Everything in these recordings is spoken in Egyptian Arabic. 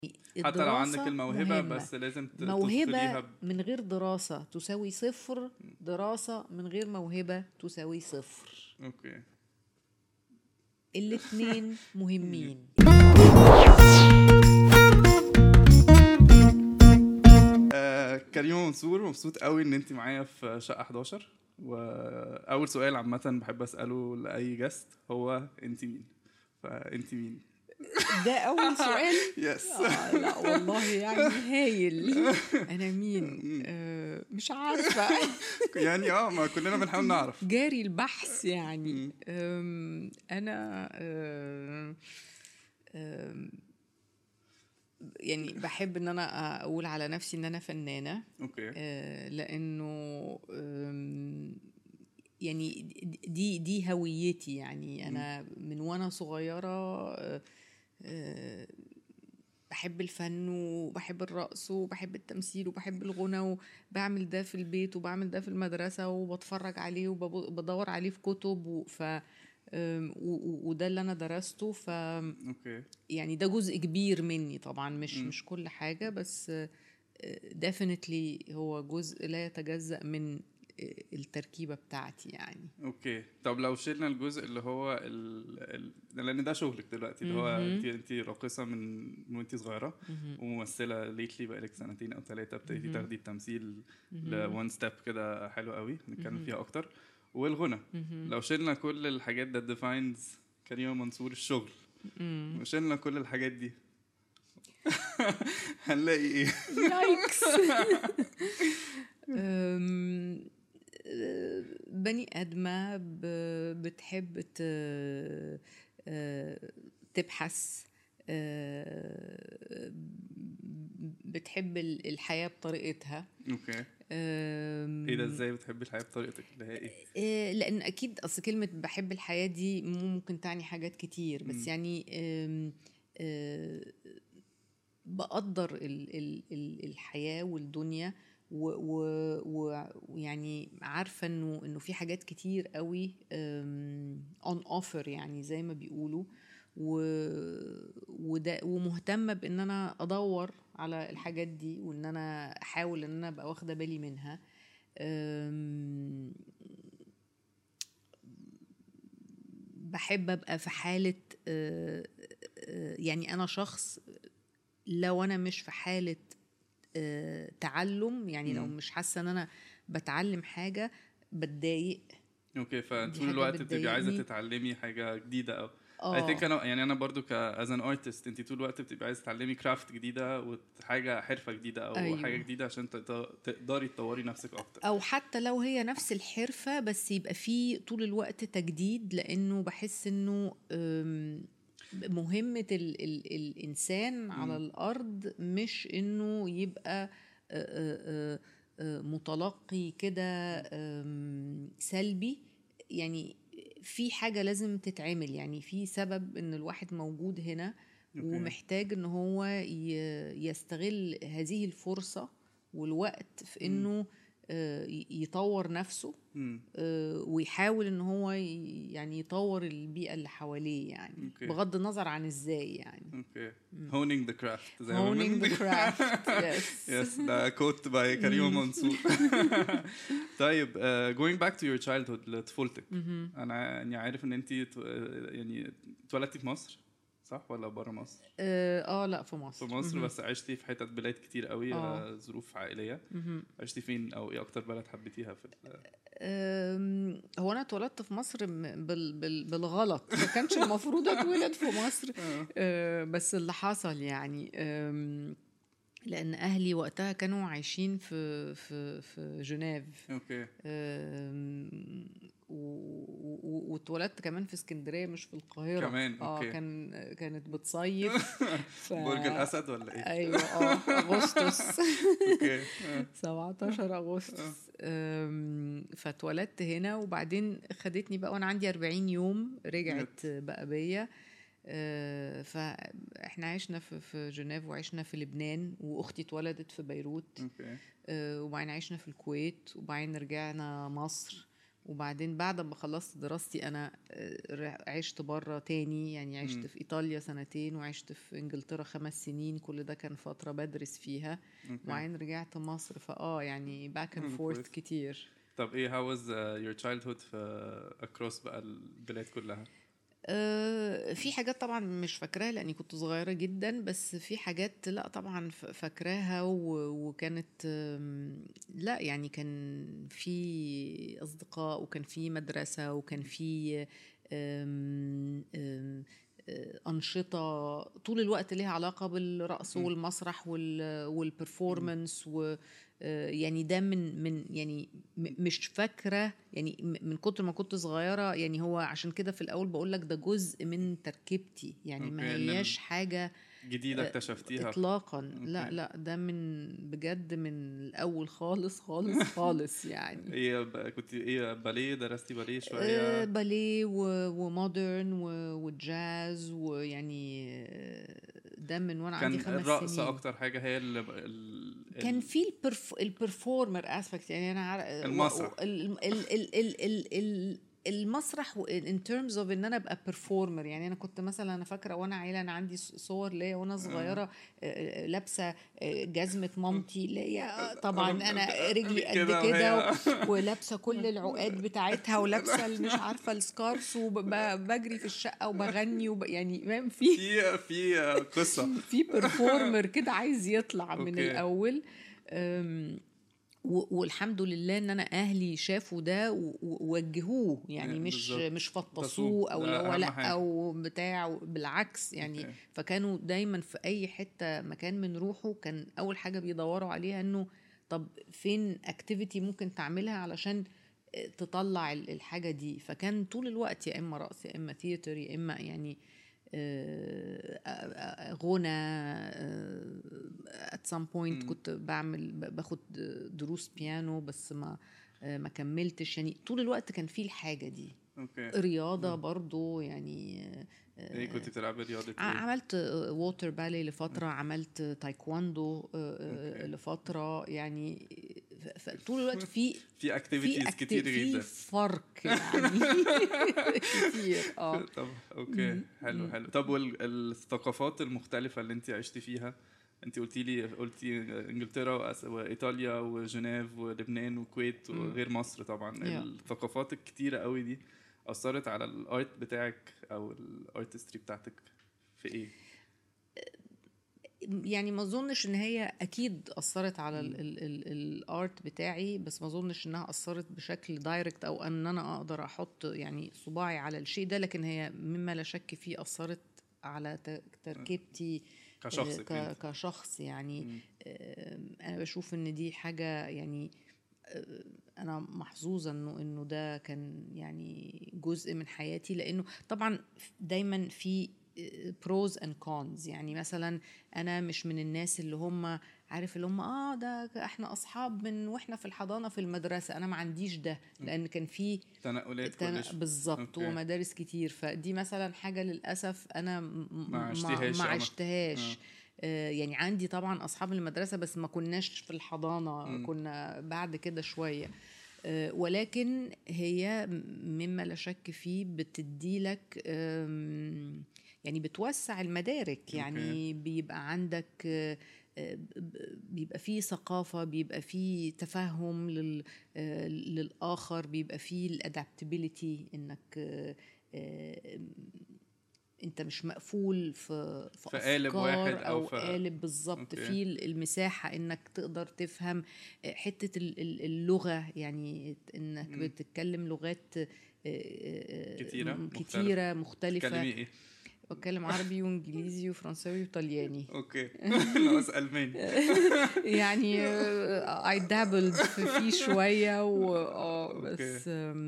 حتى لو عندك الدراسة الموهبه مهمة. بس لازم ت- موهبة تثقليها ب- من غير دراسة تساوي صفر دراسة من غير موهبة تساوي صفر اوكي الاتنين مهمين آه كريم منصور مبسوط قوي ان انت معايا في شقه 11 واول سؤال عامه بحب اساله لاي جست هو انت مين فانت مين ده أول سؤال يس آه لا والله يعني هايل أنا مين آه مش عارفة يعني اه ما كلنا بنحاول نعرف جاري البحث يعني أم، أنا أم، أم، يعني بحب ان انا اقول على نفسي ان انا فنانه اوكي آه، لانه أم، يعني دي دي هويتي يعني انا من وانا صغيره آه، آه، بحب الفن وبحب الرقص وبحب التمثيل وبحب الغنى وبعمل ده في البيت وبعمل ده في المدرسة وبتفرج عليه وبدور عليه في كتب و- ف أم، و- و- وده اللي انا درسته ف اوكي يعني ده جزء كبير مني طبعا مش مش كل حاجة بس ديفينتلي هو جزء لا يتجزأ من آه، التركيبة بتاعتي يعني اوكي طب لو شلنا الجزء اللي هو ال... ال... لان ده شغلك دلوقتي اللي هو انت انت راقصه من من وانت صغيره وممثله ليتلي بقالك سنتين او ثلاثه ابتديتي تاخدي التمثيل لون ستيب كده حلو قوي نتكلم فيها اكتر والغنى لو شلنا كل الحاجات ده ديفاينز كريم منصور الشغل وشلنا كل الحاجات دي هنلاقي ايه يايكس أم، آه، بني آدمة ب- بتحب ت- آه، تبحث آه، بتحب ال- الحياة بطريقتها اوكي أم، ايه ده ازاي بتحبي الحياه بطريقتك اللي هي ايه إيه، لان اكيد اصل كلمه بحب الحياه دي ممكن تعني حاجات كتير بس يعني أم، أه، بقدر ال ال ال الحياه والدنيا و- و- و- ويعني عارفه انه انه في حاجات كتير قوي اون اوفر يعني زي ما بيقولوا و- وده ومهتمه بان انا ادور على الحاجات دي وان انا احاول ان انا ابقى واخده بالي منها أم، بحب ابقى في حاله آه، آه، يعني انا شخص لو انا مش في حاله آه، تعلم يعني لو مش حاسه ان انا بتعلم حاجه بتضايق اوكي دي فطول حاجة الوقت بتبقي عايزه بتضايقني. تتعلمي حاجه جديده او آه. اي ثينك انا يعني انا برضو ك از ان ارتست انت طول الوقت بتبقي عايزه تتعلمي كرافت جديده وحاجه حرفه جديده او أيوة. أيوه. حاجه جديده عشان تقد- تقدري تطوري نفسك اكتر او حتى لو هي نفس الحرفه بس يبقى فيه طول الوقت تجديد لانه بحس انه أم، مهمه ال ال الانسان على الارض مش انه يبقى آه، آه، آه، متلقي كده أم، سلبي يعني في حاجه لازم تتعمل يعني في سبب ان الواحد موجود هنا أوكي. ومحتاج ان هو ي- يستغل هذه الفرصه والوقت في انه آه، ي- يطور نفسه مم. آه، ويحاول ان هو ي- يعني يطور البيئه اللي حواليه يعني أوكي. بغض النظر عن ازاي يعني اوكي هونينج ذا كرافت زي ما honing بنقول. the craft yes يس ده كوت باي كريم منصور طيب uh, going back to your childhood لطفولتك انا يعني عارف ان انت يعني اتولدتي في مصر صح ولا بره مصر؟ اه آه، لا في مصر في مصر بس عشتي في حتت بلاد كتير قوي آه. آه. ظروف عائليه عشتي فين او ايه اكتر بلد حبيتيها في ال- أم، هو انا اتولدت في مصر م- بال بال بالغلط ما كانش المفروض اتولد في مصر أه، بس اللي حصل يعني أم، لان اهلي وقتها كانوا عايشين في في في جنيف اوكي أم، و- و- واتولدت كمان في اسكندريه مش في القاهره كمان، اه أوكي. كان كانت بتصيف ف... برج الاسد ولا ايه؟ ايوه اه اغسطس اوكي آه. 17 اغسطس أم، فاتولدت هنا وبعدين خدتني بقى وانا عندي 40 يوم رجعت بقى بيا أه، فاحنا عشنا في في جنيف وعشنا في لبنان واختي اتولدت في بيروت اوكي أه، وبعدين عشنا في الكويت وبعدين رجعنا مصر وبعدين بعد ما خلصت دراستي انا آه، عشت بره تاني يعني عشت م. في ايطاليا سنتين وعشت في انجلترا خمس سنين كل ده كان فتره بدرس فيها وبعدين رجعت مصر فاه يعني باك اند فورث كتير طب ايه how was uh, your childhood في across بقى البلاد كلها آه، في حاجات طبعا مش فاكراها لاني كنت صغيره جدا بس في حاجات لا طبعا فاكراها وكانت لا يعني كان في اصدقاء وكان في مدرسه وكان في انشطه طول الوقت ليها علاقه بالرقص والمسرح والبرفورمانس آه، يعني ده من من يعني مش فاكره يعني من كتر ما كنت صغيره يعني هو عشان كده في الاول بقول لك ده جزء من تركيبتي يعني ما هياش حاجه جديدة اكتشفتيها اطلاقا لا لا ده من بجد من الاول خالص خالص خالص يعني ايه كنت ايه باليه درستي باليه شوية آه باليه ومودرن وجاز ويعني ده من وانا عندي خمس سنين كان الرقص اكتر حاجة هي اللي كان في البرفورمر اسبكت يعني انا عارف المسرح ال ال ال ال ال ال المسرح ان ترمز اوف ان انا ابقى بيرفورمر يعني انا كنت مثلا انا فاكره وانا عيله انا عندي صور ليا وانا صغيره لابسه جزمه مامتي ليا طبعا انا رجلي قد كده ولابسه كل العقاد بتاعتها ولابسه مش عارفه السكارس وبجري في الشقه وبغني وب... يعني فاهم في في في قصه في بيرفورمر كده عايز يطلع من الاول والحمد لله ان انا اهلي شافوا ده ووجهوه يعني مش بالزبط. مش فطسوه او هو لا او بتاع بالعكس يعني okay. فكانوا دايما في اي حته مكان بنروحه كان اول حاجه بيدوروا عليها انه طب فين اكتيفيتي ممكن تعملها علشان تطلع الحاجه دي فكان طول الوقت يا اما رقص يا اما ثياتر يا اما يعني آه، غنى ات سام بوينت كنت بعمل باخد دروس بيانو بس ما آه، ما كملتش يعني طول الوقت كان في الحاجه دي اوكي رياضه برضو يعني آه، ايه كنت بتلعبي رياضه ايه؟ عملت ووتر بالي لفتره عملت تايكواندو لفتره يعني طول الوقت في في اكتيفيتيز كتير جدا في فرق يعني كتير اه طب اوكي حلو حلو طب والثقافات المختلفه اللي انت عشتي فيها انت قلتي لي قلتي انجلترا وايطاليا وجنيف ولبنان والكويت وغير مصر طبعا الثقافات الكتيره قوي دي اثرت على الارت بتاعك او الارتستري بتاعتك في ايه يعني ما اظنش ان هي اكيد اثرت على الارت بتاعي بس ما اظنش انها اثرت بشكل دايركت او ان انا اقدر احط يعني صباعي على الشيء ده لكن هي مما لا شك فيه اثرت على تركيبتي كشخص ك... كشخص يعني انا بشوف ان دي حاجه يعني انا محظوظه انه انه ده كان يعني جزء من حياتي لانه طبعا دايما في بروز اند كونز يعني مثلا انا مش من الناس اللي هم عارف اللي هم اه ده احنا اصحاب من واحنا في الحضانه في المدرسه انا ما عنديش ده لان كان في تنقلات تن... بالظبط ومدارس كتير فدي مثلا حاجه للاسف انا ما عشتهاش ما عشتهاش آه. يعني عندي طبعا اصحاب المدرسه بس ما كناش في الحضانه م. كنا بعد كده شويه آه، ولكن هي مما لا شك فيه بتدي لك يعني بتوسع المدارك يعني بيبقى عندك آه، بيبقى فيه ثقافة بيبقى فيه تفهم آه، للآخر بيبقى فيه الادابتبيليتي انك آه، انت مش مقفول في في, في قالب واحد او, أو قالب بالظبط في المساحه انك تقدر تفهم حته اللغه يعني انك م. بتتكلم لغات كتيره كتيره مختلفه ايه بتكلم عربي وانجليزي وفرنساوي وايطالياني اوكي ناقص الماني يعني اي دابلد فيه شويه و اه بس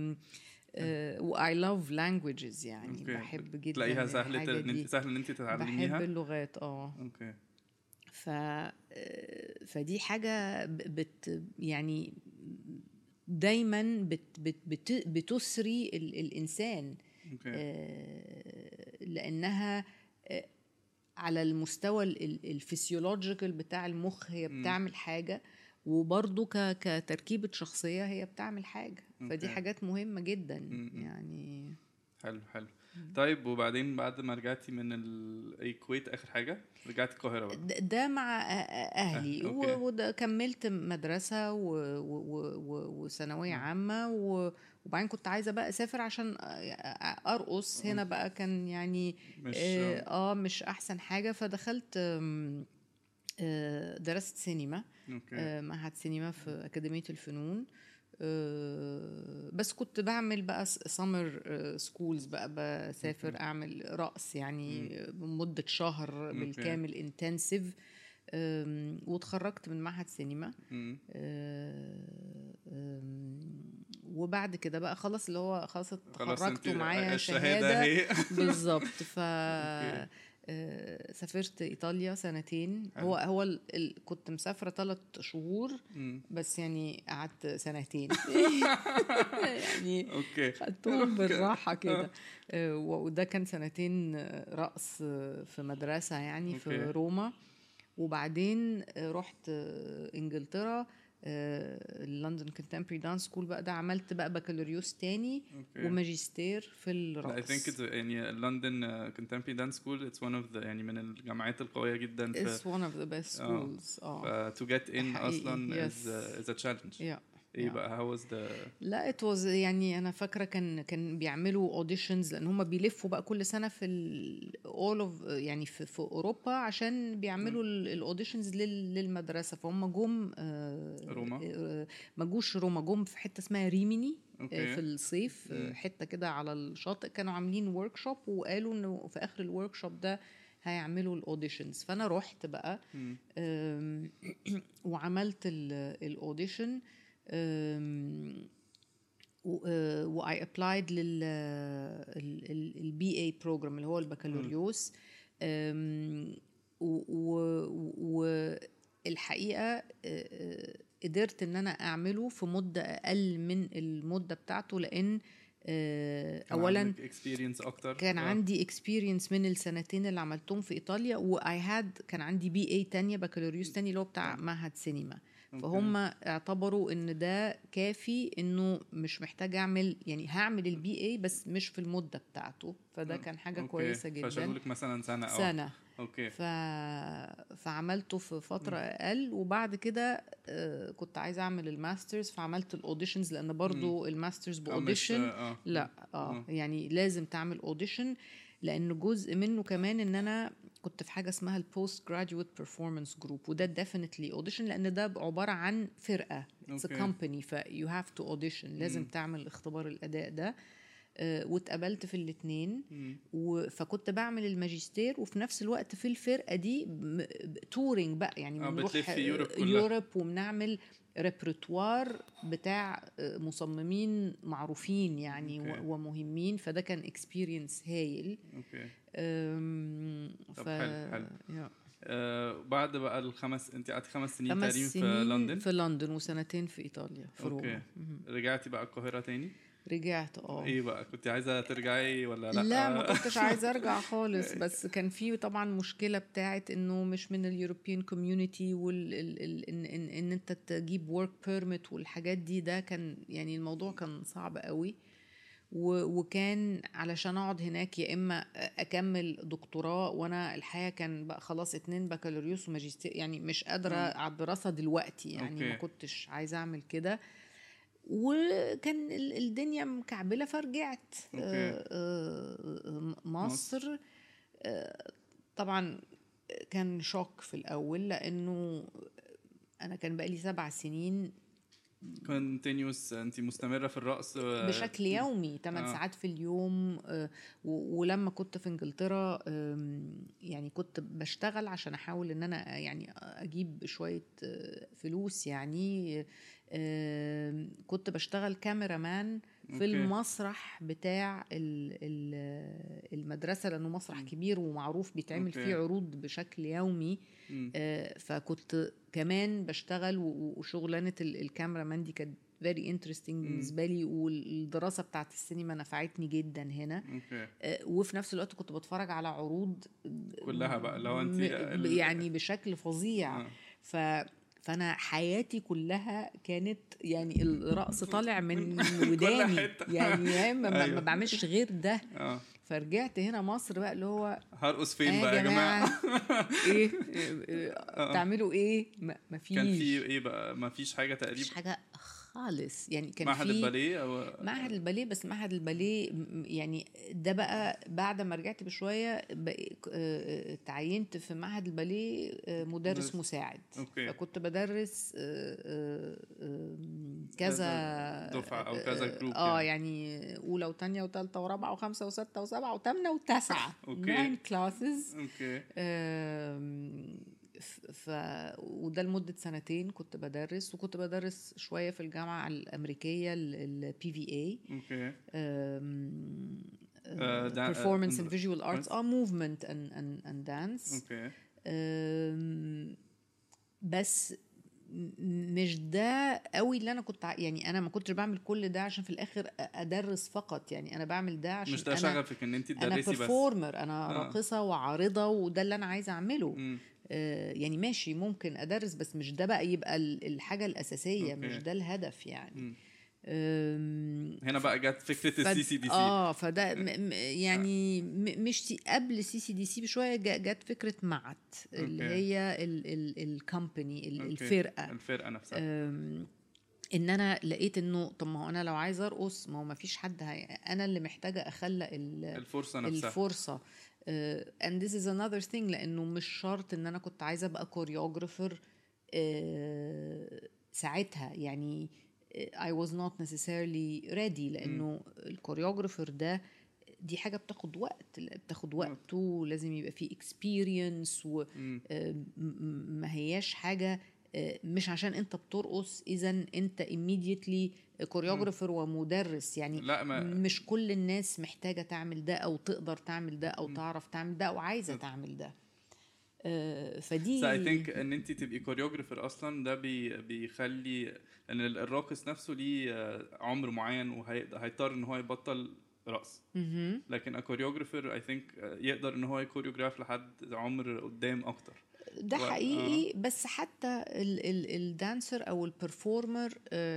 واي لاف لانجويجز يعني أوكي. بحب جدا تلاقيها سهله ان انت سهل ان انت تتعلميها بحب اللغات اه اوكي ف آه، فدي حاجه بت يعني دايما بت بت بت بتسري الانسان أوكي. آه، لانها آه، على المستوى الفسيولوجيكال بتاع المخ هي بتعمل حاجه وبرضه ك... كتركيبه شخصيه هي بتعمل حاجه فدي أوكي. حاجات مهمه جدا م- م. يعني حلو حلو طيب وبعدين بعد ما رجعتي من ال- الكويت اخر حاجه رجعتي القاهره بقى د- ده مع أ- أ- اهلي أه، أوكي. و- وده كملت مدرسه و- و- و- و- وثانويه عامه و- وبعدين كنت عايزه بقى اسافر عشان أ- أ- ارقص هنا بقى كان يعني مش اه آه، مش احسن حاجه فدخلت آم، آه، درست سينما اوكي آه، معهد سينما في أكاديمية الفنون آه، بس كنت بعمل بقى سمر سكولز بقى بسافر اعمل رقص يعني بمده شهر بالكامل انتنسيف واتخرجت من معهد سينما مم. آه، آم، وبعد كده بقى خلاص اللي هو خلاص خلاص اتخرجت انت ومعايا الشهاده شهاده هي بالظبط ف أوكي. آه، سافرت ايطاليا سنتين حلو. هو هو ال... ال... كنت مسافره ثلاث شهور مم. بس يعني قعدت سنتين يعني اوكي خدتهم بالراحه كده آه، وده كان سنتين آه، رقص آه، في مدرسه يعني في أوكي. روما وبعدين آه، رحت آه، انجلترا اللندن كونتمبري دانس سكول بقى ده عملت بقى بكالوريوس تاني اوكي وماجستير في I الرقص think it's يعني لندن contemporary dance school it's one of the يعني من الجامعات القوية جدا في It's one of the best آه. schools اه ف to get in حقيقي، اصلا is yes. a, is a challenge yeah. ايه yeah. بقى how was the لا ات واز يعني انا فاكره كان كان بيعملوا اوديشنز لان هم بيلفوا بقى كل سنه في اول اوف يعني في, في اوروبا عشان بيعملوا الاوديشنز للمدرسه فهم جم آه، روما؟ آه، ما جوش روما جم في حته اسمها ريميني آه، اوكي في الصيف آه، مم. حته كده على الشاطئ كانوا عاملين ورك شوب وقالوا انه في اخر الورك شوب ده هيعملوا الاوديشنز فانا رحت بقى مم. أم، وعملت الاوديشن واي ابلايد لل البي اي بروجرام اللي هو البكالوريوس أم، و- و- والحقيقه أه، قدرت ان انا اعمله في مده اقل من المده بتاعته لان أه، كان اولا عندك experience اكتر كان آه. عندي اكسبيرينس من السنتين اللي عملتهم في ايطاليا واي هاد كان عندي بي اي تانية بكالوريوس تاني اللي هو بتاع معهد سينما أوكي. فهم اعتبروا ان ده كافي انه مش محتاج اعمل يعني هعمل البي اي بس مش في المده بتاعته فده كان حاجه أوكي. كويسه جدا فشالوا لك مثلا سنة او سنه اوكي ف... فعملته في فترة أقل وبعد كده آه، كنت عايزة أعمل الماسترز فعملت الأوديشنز لأن برضو الماسترز آه، مش- بأوديشن اه لا اه مم. يعني لازم تعمل اوديشن لان جزء منه كمان ان انا كنت في حاجه اسمها البوست جراديويت بيرفورمانس جروب وده ديفينتلي اوديشن لان ده عباره عن فرقه اتس أوكي. كومباني فيو هاف تو اوديشن لازم مم. تعمل اختبار الاداء ده آه، واتقبلت في الاثنين مم. فكنت بعمل الماجستير وفي نفس الوقت في الفرقه دي تورنج بقى يعني آه، بنروح بتلفي يوروب كلها. يوروب وبنعمل ريبرتوار بتاع آه، مصممين معروفين يعني أوكي. و- ومهمين فده كان اكسبيرينس هايل اوكي أم، طب ف حلو، حلو. يا. آه بعد بقى الخمس انت قعدتي خمس سنين خمس تقريبا سنين في لندن في لندن وسنتين في ايطاليا في أوكي. روما مهم. رجعتي بقى القاهرة تاني رجعت اه ايه بقى كنت عايزة ترجعي ولا لا لا, ما كنتش عايزه ارجع خالص بس كان في طبعا مشكله بتاعت انه مش من اليوروبيان كوميونتي وال ال ال ان, إن, ان انت تجيب ورك بيرميت والحاجات دي ده كان يعني الموضوع كان صعب قوي و- وكان علشان اقعد هناك يا اما اكمل دكتوراه وانا الحقيقه كان بقى خلاص اتنين بكالوريوس وماجستير يعني مش قادره مم. على الدراسه دلوقتي يعني ما أوكي. كنتش عايزه اعمل كده وكان ال- الدنيا مكعبله فرجعت أوكي. آه، آه، مصر آه، طبعا كان شوك في الاول لانه انا كان بقالي سبع سنين كونتينيوس انت مستمرة في الرقص آه، بشكل يومي 8 آه. ساعات في اليوم آه، و- ولما كنت في انجلترا آم، يعني كنت بشتغل عشان احاول ان انا يعني اجيب شويه آه، فلوس يعني آم، كنت بشتغل كاميرا مان في أوكي. المسرح بتاع ال- ال- المدرسه لانه مسرح كبير ومعروف بيتعمل أوكي. فيه عروض بشكل يومي مم. آه، فكنت كمان بشتغل و- وشغلانه ال- الكاميرا مان دي كانت فيري انترستنج بالنسبه لي والدراسه بتاعت السينما نفعتني جدا هنا اوكي آه، وفي نفس الوقت كنت بتفرج على عروض كلها بقى لو انت م- يعني بشكل فظيع آه. ف فانا حياتي كلها كانت يعني الرقص طالع من كل وداني حتة. يعني فاهم؟ ما, ما أيوة. بعملش غير ده اه فرجعت هنا مصر بقى اللي هو هرقص فين آه بقى يا جماعه ايه آه، تعملوا ايه ما ما فيش كان في ايه بقى ما فيش حاجه مفيش تقريبا حاجه خالص يعني كان معهد في الباليه او معهد الباليه بس معهد الباليه م- يعني ده بقى بعد ما رجعت بشويه بقى- آه، تعينت في معهد الباليه آه، مدرس مدرس. مساعد اوكي فكنت بدرس آه، آه، آه، كذا دفعة أو كذا جروب اه يعني. يعني اولى وثانيه وثالثه ورابعه وخمسه وسته وسبعه وثامنه وتاسعه أوكي. ناين كلاسز اوكي ف وده لمده سنتين كنت بدرس وكنت بدرس شويه في الجامعه الامريكيه البي في اي اوكي uh, دا- performance آه، and visual arts اه movement and and and dance اوكي أم، بس م- مش ده قوي اللي انا كنت ع- يعني انا ما كنتش بعمل كل ده عشان في الاخر أ- ادرس فقط يعني انا بعمل ده عشان مش ده انا شغفك ان انت انا تدرسي بس performer انا آه. راقصه وعارضه وده اللي انا عايزه اعمله مم. آه، يعني ماشي ممكن ادرس بس مش ده بقى يبقى ال- الحاجه الاساسيه أوكي. مش ده الهدف يعني مم. أم، هنا بقى جت فكره فد- السي سي دي سي اه فده م م يعني م مش سي قبل سي سي دي سي بشويه جا- جت فكره معت اللي أوكي. هي الكومباني أوكي. الفرقه الفرقه نفسها أم، ان انا لقيت انه طب ما هو انا لو عايزه ارقص ما هو ما فيش حد هي انا اللي محتاجه اخلق ال- الفرصه نفسها الفرصه uh, and this is another thing لانه مش شرط ان انا كنت عايزه ابقى كوريوجرافر uh, ساعتها يعني I was not necessarily ready لانه الكوريوجرافر ده دي حاجه بتاخد وقت بتاخد وقت ولازم يبقى فيه experience و مم. آه، م- م- ما هياش حاجه آه، مش عشان انت بترقص اذا انت immediately كوريوجرافر ومدرس يعني لا ما مش كل الناس محتاجة تعمل ده أو تقدر تعمل ده أو تعرف تعمل ده أو عايزة تعمل ده آه، فدي بس اي ثينك ان انت تبقي كوريوجرافر اصلا ده بي بيخلي ان ال- الراقص نفسه ليه آه، عمر معين وهيضطر ان هو يبطل رقص مهم. لكن الكوريوجرافر اي ثينك يقدر ان هو يكوريوجراف لحد عمر قدام اكتر ده و- حقيقي بس حتى ال- ال- الدانسر أو البرفورمر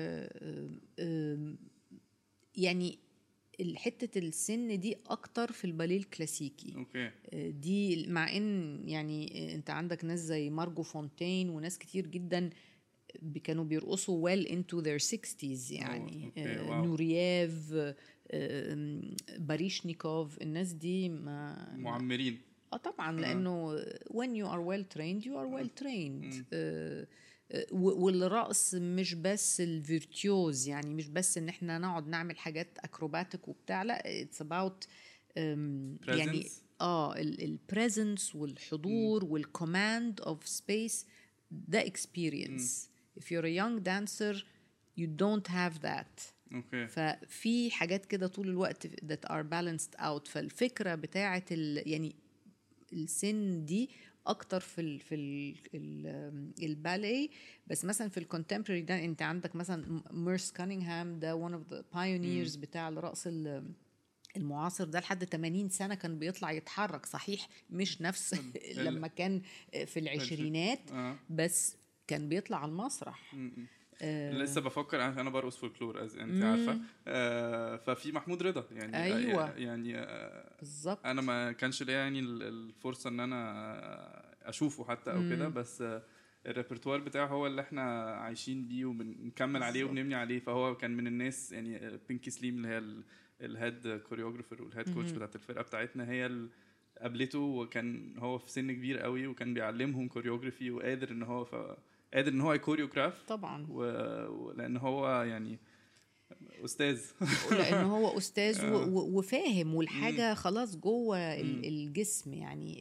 يعني حتة السن دي أكتر في الباليه الكلاسيكي اوكي دي مع ان يعني انت عندك ناس زي مارجو فونتين وناس كتير جدا ب- كانوا بيرقصوا well into their 60s يعني أوكي، آه، واو. نورييف آه، باريشنيكوف الناس دي ما معمرين اه طبعا لانه when you are well trained you are well trained آه، آه، و- والرقص مش بس الفيرتيوز يعني مش بس ان احنا نقعد نعمل حاجات اكروباتيك وبتاع لا اتس about يعني Presence. اه البريزنس والحضور والكوماند اوف سبيس ده experience if you're a young dancer you don't have that اوكي ففي حاجات كده طول الوقت that are balanced out فالفكره بتاعه ال يعني السن دي اكتر في ال في ال ال الباليه بس مثلا في الكونتمبرري ده انت عندك مثلا ميرس كانينغهام ده one of the pioneers بتاع الرقص ال- المعاصر ده لحد 80 سنه كان بيطلع يتحرك صحيح مش نفس لما كان في العشرينات اه بس كان بيطلع على المسرح م- م. لسه بفكر انا أنا برقص فولكلور از انت مم. عارفه آه ففي محمود رضا يعني أيوة. يعني آه بالظبط انا ما كانش ليا يعني ال- الفرصه ان انا اشوفه حتى او كده بس آه، الريperتوار بتاعه هو اللي احنا عايشين بيه وبنكمل عليه بالظبط. وبنبني عليه فهو كان من الناس يعني آه، بينكي سليم اللي هي ال- الهيد كوريوجرافر والهيد كوتش بتاعت الفرقه بتاعتنا هي ال- قابلته وكان هو في سن كبير قوي وكان بيعلمهم كوريوجرافي وقادر ان هو ف... قادر ان هو يكوريوجراف طبعا و... و- لان هو يعني استاذ لان هو استاذ و- آه. و- وفاهم والحاجه خلاص جوه ال- الجسم يعني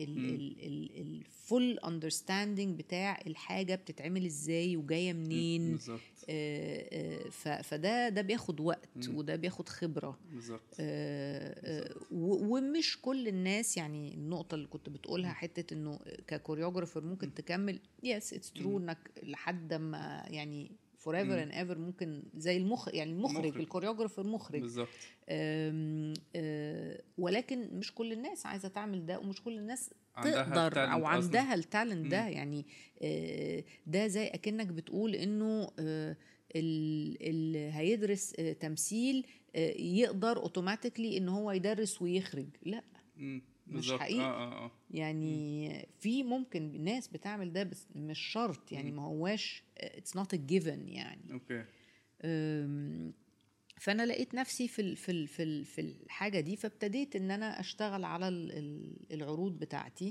الفول اندرستاندينج بتاع الحاجه بتتعمل ازاي وجايه منين بالظبط آه، آه، ف- فده ده بياخد وقت وده بياخد خبره بالظبط آه، آه، و- ومش كل الناس يعني النقطة اللي كنت بتقولها حتة انه ككوريوجرافر ممكن تكمل يس اتس ترو انك لحد ما يعني فور ايفر اند ايفر ممكن زي المخ يعني المخرج مخرج. الكوريوجرافر مخرج بالظبط آم، آه، ولكن مش كل الناس عايزة تعمل ده ومش كل الناس تقدر او عندها التالنت ده يعني آه، ده زي اكنك بتقول انه آه، اللي هيدرس آه، تمثيل يقدر اوتوماتيكلي ان هو يدرس ويخرج لا مش حقيقي آه آه آه. يعني في ممكن ناس بتعمل ده بس مش شرط يعني ما هواش اتس نوت ا جيفن يعني اوكي فانا لقيت نفسي في في في في الحاجه دي فابتديت ان انا اشتغل على العروض بتاعتي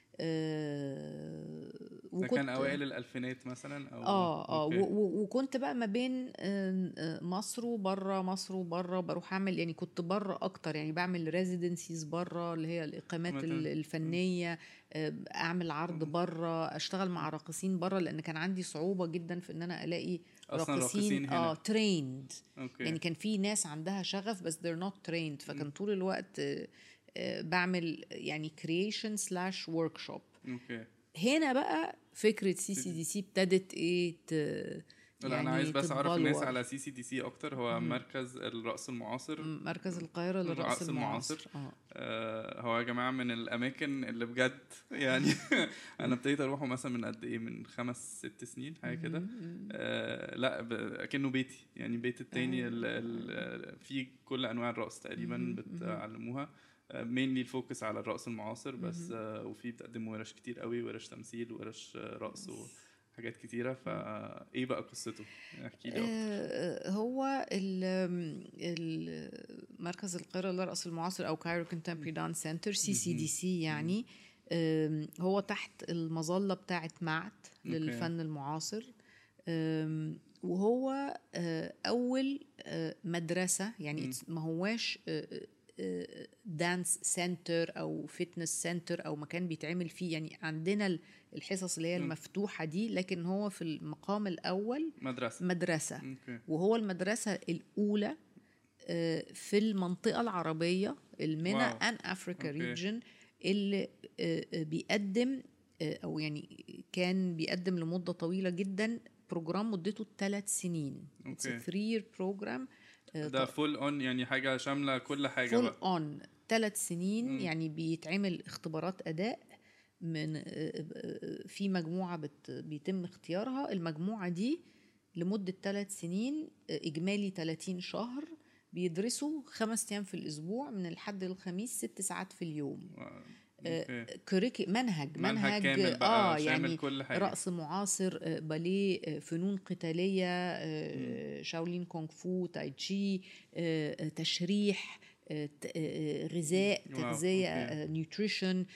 آه وكنت كان اوائل الالفينات مثلا او اه اه وكنت بقى ما بين آه، مصر وبره مصر وبره بروح اعمل يعني كنت بره اكتر يعني بعمل ريزيدنسيز بره اللي هي الاقامات الفنيه آه، اعمل عرض بره اشتغل مع راقصين بره لان كان عندي صعوبه جدا في ان انا الاقي اصلا راقصين هنا اه تريند يعني كان في ناس عندها شغف بس they're not trained فكان طول الوقت آه بعمل يعني كرييشن سلاش ورك شوب اوكي هنا بقى فكره سي سي دي سي ابتدت ايه يعني انا عايز بس اعرف الناس على سي سي دي سي اكتر هو مم. مركز الرأس المعاصر مركز القاهره للرأس المعاصر, المعاصر. آه. آه هو يا جماعه من الاماكن اللي بجد يعني انا ابتديت اروحه مثلا من قد ايه من خمس ست سنين حاجه كده آه لا اكنه بيتي يعني بيت التاني آه. فيه كل انواع الرقص تقريبا بتعلموها مينلي الفوكس على الرقص المعاصر بس uh, وفي بتقدموا ورش كتير قوي ورش تمثيل ورش رقص وحاجات كتيره فايه بقى قصته احكي لي آه هو مركز القاهره للرقص المعاصر او كايرو كونتمبري دانس سنتر سي سي دي سي يعني هو تحت المظله بتاعه معت للفن المعاصر وهو آه، اول آه، مدرسه يعني ما هواش دانس سنتر او فتنس سنتر او مكان بيتعمل فيه يعني عندنا الحصص اللي هي المفتوحه دي لكن هو في المقام الاول مدرسه مدرسه وهو المدرسه الاولى آه، في المنطقه العربيه المنى ان افريكا ريجن اللي آه، آه، بيقدم او يعني كان بيقدم لمده طويله جدا بروجرام مدته ثلاث سنين 3 يير بروجرام ده فول اون يعني حاجه شامله كل حاجه فول اون ثلاث سنين م. يعني بيتعمل اختبارات اداء من في مجموعه بت بيتم اختيارها المجموعه دي لمده ثلاث سنين اجمالي 30 شهر بيدرسوا خمس ايام في الاسبوع من الحد للخميس ست ساعات في اليوم كوريكي منهج منهج, كامل بقى اه يعني كل حاجة. رقص معاصر آه، باليه آه، فنون قتاليه شاولين كونغ فو تاي تشي تشريح غذاء تغذيه نيوتريشن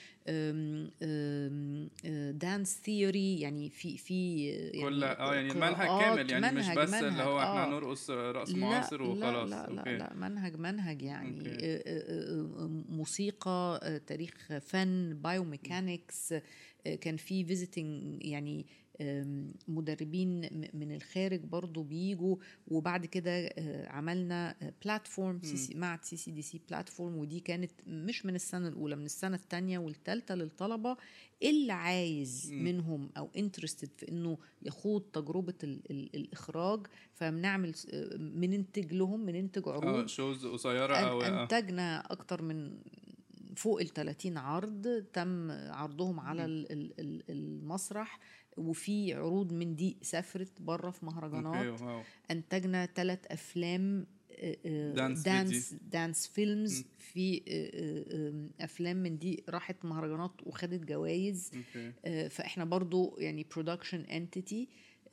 دانس ثيوري يعني في في يعني كل اه يعني منهج كامل يعني منهج مش بس منهج اللي هو احنا آه. نرقص رقص معاصر وخلاص لا لا, لا لا منهج منهج يعني أوكي. موسيقى تاريخ فن بايوميكانكس كان في فيزيتنج يعني مدربين من الخارج برضو بيجوا وبعد كده آه، عملنا بلاتفورم مع سي سي دي سي بلاتفورم ودي كانت مش من السنه الاولى من السنه الثانيه والثالثه للطلبه اللي عايز م. منهم او انترستد في انه يخوض تجربه ال ال الاخراج فبنعمل بننتج لهم بننتج عروض اه شوز قصيره او آه. انتجنا اكتر من فوق ال 30 عرض تم عرضهم على المسرح وفي عروض من دي سافرت بره في مهرجانات انتجنا ثلاث افلام دانس دانس, دانس فيلمز في افلام من دي راحت مهرجانات وخدت جوائز فاحنا برضو يعني برودكشن انتيتي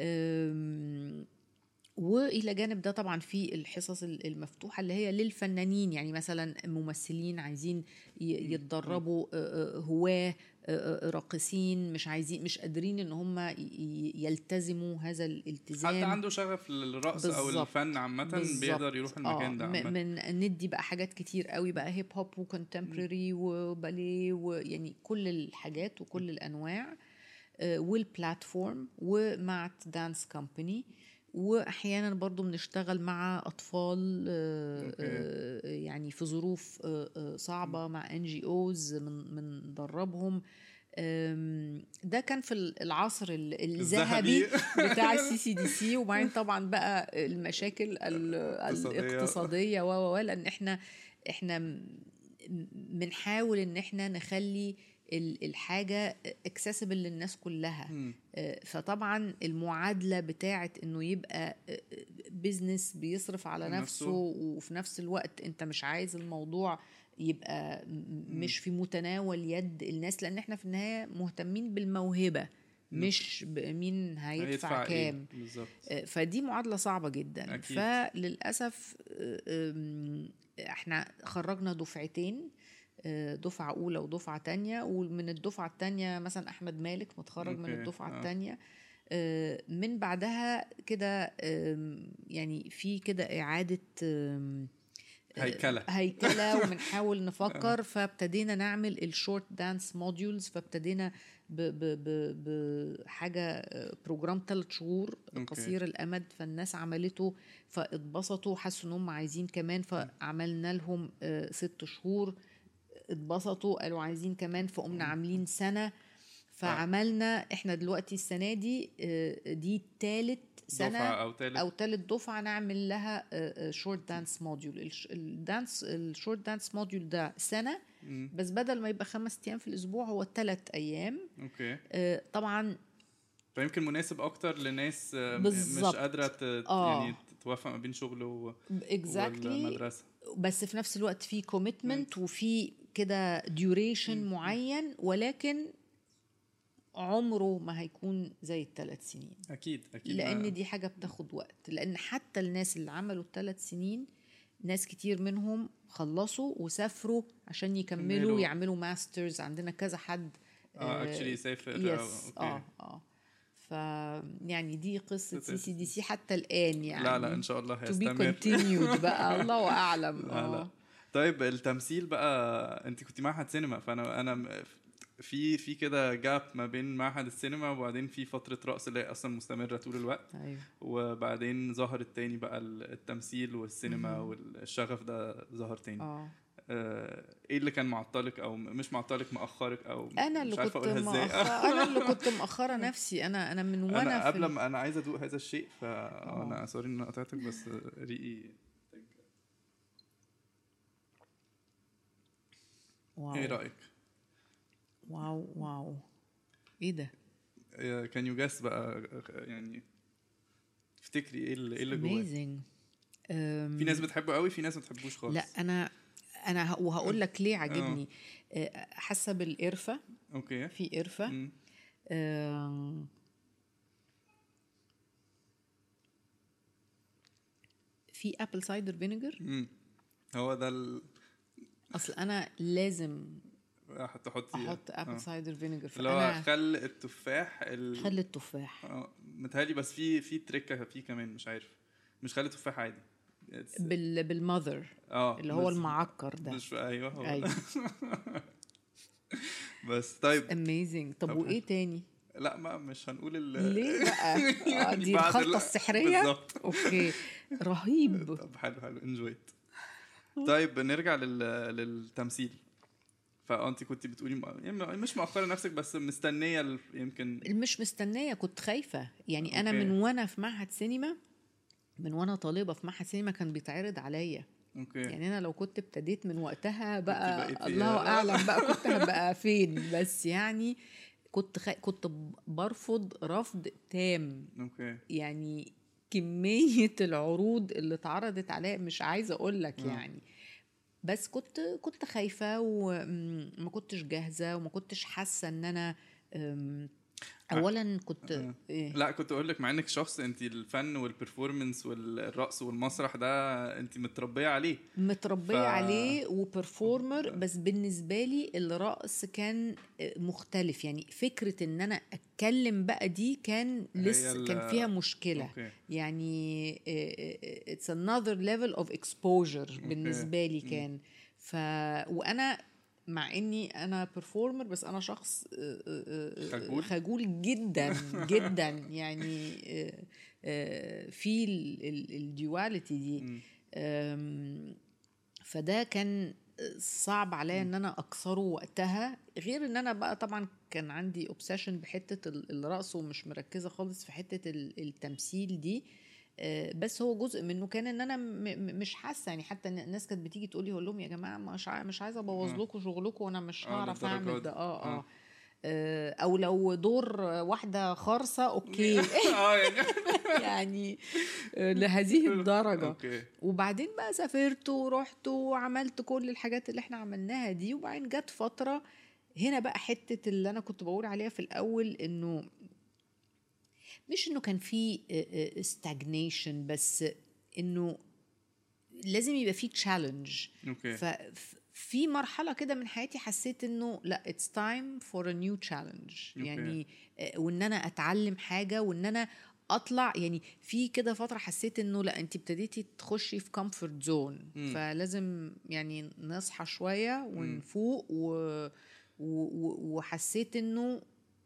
والى جانب ده طبعا في الحصص المفتوحه اللي هي للفنانين يعني مثلا ممثلين عايزين يتدربوا هواه راقصين مش عايزين مش قادرين ان هم يلتزموا هذا الالتزام حد عنده شغف للرقص او الفن عامه بيقدر يروح المكان آه ده من ندي بقى حاجات كتير قوي بقى هيب هوب وكونتمبرري وباليه ويعني كل الحاجات وكل الانواع والبلاتفورم ومع دانس كومباني واحيانا برضو بنشتغل مع اطفال آه، آه، يعني في ظروف آه، صعبه مع ان جي اوز بندربهم ده كان في العصر الذهبي بتاع السي سي دي سي وبعدين طبعا بقى المشاكل الاقتصاديه و لان احنا احنا بنحاول ان احنا نخلي ال- الحاجه اكسسبل للناس كلها مم. آه، فطبعا المعادله بتاعه انه يبقى بيزنس بيصرف على نفسه. نفسه وفي نفس الوقت انت مش عايز الموضوع يبقى م- مش في متناول يد الناس لان احنا في النهايه مهتمين بالموهبه مش بمين هيدفع إيه؟ كام بالظبط آه، فدي معادلة صعبة جدا أكيد. فللأسف آه، آم، احنا خرجنا دفعتين آه، دفعة أولى ودفعة تانية ومن الدفعة التانية مثلا أحمد مالك متخرج من أوكي، الدفعة آه. التانية آه، من بعدها كده آم، يعني في كده إعادة آم، هيكلة هيكله وبنحاول نفكر فابتدينا نعمل الشورت دانس موديولز فابتدينا ب- ب- ب- بحاجه بروجرام ثلاث شهور أوكي. قصير الامد فالناس عملته فاتبسطوا حسوا ان هم عايزين كمان فعملنا لهم آه، ست شهور اتبسطوا قالوا عايزين كمان فقمنا عاملين سنه فعملنا احنا دلوقتي السنه دي آه، دي تالت سنه دفعة أو تالت او تالت دفعه نعمل لها شورت دانس موديول الدانس الشورت دانس موديول ده سنه مم. بس بدل ما يبقى خمس ايام في الاسبوع هو ثلاث ايام أوكي آه، طبعا فيمكن مناسب أكتر لناس آه، م- مش بالظبط. قادرة ت- آه. يعني توفق ما بين شغل و... اكزاكتلي والمدرسة بس في نفس الوقت في كوميتمنت وفي كده ديوريشن معين ولكن عمره ما هيكون زي الثلاث سنين أكيد أكيد لان ما- دي حاجه بتاخد وقت لان حتى الناس اللي عملوا الثلاث سنين ناس كتير منهم خلصوا وسافروا عشان يكملوا كملوا. يعملوا ماسترز عندنا كذا حد اه اكشلي سافر يس أو- اه أوكي. اه ف يعني دي قصه ست- سي سي دي سي حتى الان يعني لا لا ان شاء الله to be هيستمر continued بقى الله اعلم لا لا اه طيب التمثيل بقى انت كنت معهد سينما فانا انا م- في في كده جاب ما بين معهد السينما وبعدين في فتره رقص اللي هي اصلا مستمره طول الوقت ايوه وبعدين ظهر التاني بقى التمثيل والسينما مهم. والشغف ده ظهر تاني اه آه، ايه اللي كان معطلك او م- مش معطلك مأخرك او انا اللي مش عارفه كنت اقولها ازاي مأخرة انا اللي كنت مأخرة نفسي انا انا من وانا انا في قبل ال- ما انا عايز ادوق هذا الشيء فانا سوري ان انا قطعتك بس ريقي واو ايه رايك واو واو ايه ده كان يو جاس بقى يعني تفتكري ايه اللي ايه اللي جواه amazing في ناس بتحبه قوي في ناس ما بتحبوش خالص لا انا انا ه- وهقول لك ليه عجبني آه، حاسه بالقرفه اوكي في قرفه مم. آم، في ابل سايدر فينيجر مم. هو ده ال... اصل انا لازم تحطي احط ابل سايدر فينيجر اللي هو فانا خل التفاح ال... خل التفاح آه، متهيألي بس في في تريكه فيه كمان مش عارف مش خل تفاح عادي It's- بال بالمذر اه اللي هو بس- المعكر ده مش ايوه هو ايوه بس طيب اميزنج طب طب وايه تاني لا ما مش هنقول ال... ليه بقى آه، يعني دي بعد الخلطه ال- السحريه بالظبط اوكي رهيب طب حلو حلو انجويت طيب نرجع لل... للتمثيل فانت كنت بتقولي م... يعني مش مؤخره نفسك بس مستنيه ال... يمكن مش مستنيه كنت خايفه يعني انا أوكي. من وانا في معهد سينما من وانا طالبه في معهد سينما كان بيتعرض عليا اوكي يعني انا لو كنت ابتديت من وقتها بقى بقيتي- الله اعلم بقى كنت هبقى فين بس يعني كنت خ... كنت برفض رفض تام اوكي يعني كمية العروض اللي اتعرضت عليا مش عايزة اقول لك آه. يعني بس كنت كنت خايفة وما كنتش جاهزة وما كنتش حاسة ان انا أم، اولا كنت آه. إيه؟ لا كنت اقول لك مع انك شخص انت الفن والبرفورمنس والرقص والمسرح ده انت متربيه عليه متربية ف- عليه وبرفورمر بس بالنسبة لي الرقص كان مختلف يعني فكرة ان انا اتكلم بقى دي كان هي لسه ال- كان فيها مشكلة اوكي يعني آه، it's another level of exposure بالنسبة لي مم. كان ف وانا مع اني انا performer بس انا شخص آه، آه، آه، خجول؟ خجول جدا جدا يعني آه، آه، في الديواليتي دي مم. أم، فده كان صعب عليا ان انا اكسره وقتها غير ان انا بقى طبعا كان عندي اوبسيشن بحته ال- الرقص ومش مركزه خالص في حته ال- التمثيل دي آه، بس هو جزء منه كان ان انا م- م- مش حاسه يعني حتى إن الناس كانت بتيجي تقول لي هقول لهم يا جماعه مش عا- مش عايزه ابوظ آه. لكم شغلكم وانا مش آه، هعرف للدرجة اعمل دي. ده اه آه. اه آه، او لو دور واحده خارصه اوكي اه يعني يعني آه، لهذه الدرجه اوكي وبعدين بقى سافرت ورحت وعملت كل الحاجات اللي احنا عملناها دي وبعدين جت فتره هنا بقى حته اللي انا كنت بقول عليها في الاول انه مش انه كان في ستاجنيشن بس انه لازم يبقى في تشالنج اوكي ففي مرحله كده من حياتي حسيت انه لا اتس تايم فور ا نيو تشالنج أوكي. يعني آه، وان انا اتعلم حاجه وان انا اطلع يعني في كده فتره حسيت انه لا انت ابتديتي تخشي في كومفورت زون مم. فلازم يعني نصحى شويه ونفوق و... و... و... وحسيت انه